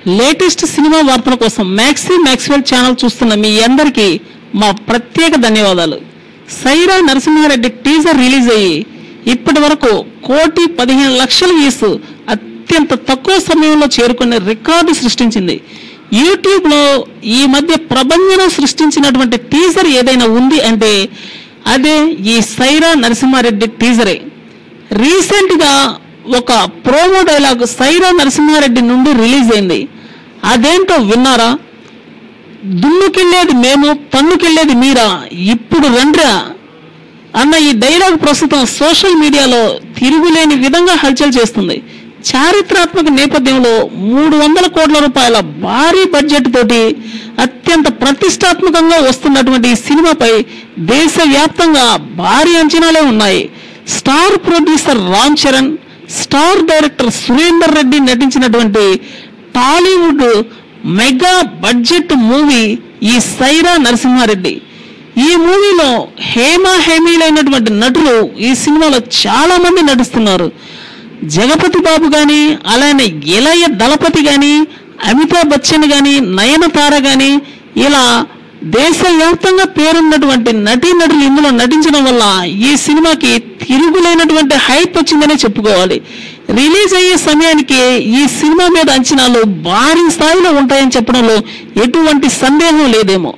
latest cinema వార్తల కోసం maxi Maxwell channel చూస్తున్న మీ అందరికీ మా ప్రత్యేక ధన్యవాదాలు సైరా నరసింహారెడ్డి టీజర్ రిలీజ్ అయ్యి ఇప్పటి వరకు కోటి పదిహేను లక్షల వ్యూస్ అత్యంత తక్కువ సమయంలో చేరుకునే రికార్డు సృష్టించింది యూట్యూబ్ లో ఈ మధ్య ప్రభంజనం సృష్టించినటువంటి టీజర్ ఏదైనా ఉంది అంటే అదే ఈ సైరా నరసింహారెడ్డి టీజరే రీసెంట్ గా ఒక ప్రోమో డైలాగ్ సైరా నరసింహారెడ్డి నుండి రిలీజ్ అయింది అదేంటో విన్నారా దున్నుకెళ్ళేది మేము తన్నుకెళ్ళేది మీరా ఇప్పుడు రండ్రా అన్న ఈ డైలాగ్ ప్రస్తుతం సోషల్ మీడియాలో తిరుగులేని విధంగా హల్చల్ చేస్తుంది చారిత్రాత్మక నేపథ్యంలో మూడు వందల కోట్ల రూపాయల భారీ బడ్జెట్ తోటి అత్యంత ప్రతిష్టాత్మకంగా వస్తున్నటువంటి ఈ సినిమాపై దేశవ్యాప్తంగా భారీ అంచనాలే ఉన్నాయి star producer Ram Charan star director Surender Reddy నటించినటువంటి టాలీవుడ్ మెగా బడ్జెట్ మూవీ ఈ సైరా నరసింహారెడ్డి ఈ మూవీలో హేమ హేమీలైనటువంటి నటులు ఈ సినిమాలో చాలా మంది నటిస్తున్నారు జగపతి బాబు గాని అలానే ఇలయ దళపతి గాని అమితాబ్ బచ్చన్ గాని నయనతార గాని ఇలా దేశవ్యాప్తంగా పేరున్నటువంటి నటీనటులు ఇందులో నటించడం వల్ల ఈ సినిమాకి తిరుగులేనటువంటి హైప్ వచ్చిందనే చెప్పుకోవాలి రిలీజ్ అయ్యే సమయానికి ఈ సినిమా మీద అంచనాలు భారీ స్థాయిలో ఉంటాయని చెప్పడంలో ఎటువంటి సందేహం లేదేమో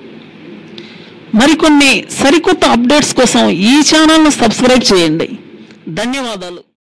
మరికొన్ని సరికొత్త అప్డేట్స్ కోసం ఈ ఛానల్ను సబ్స్క్రైబ్ చేయండి ధన్యవాదాలు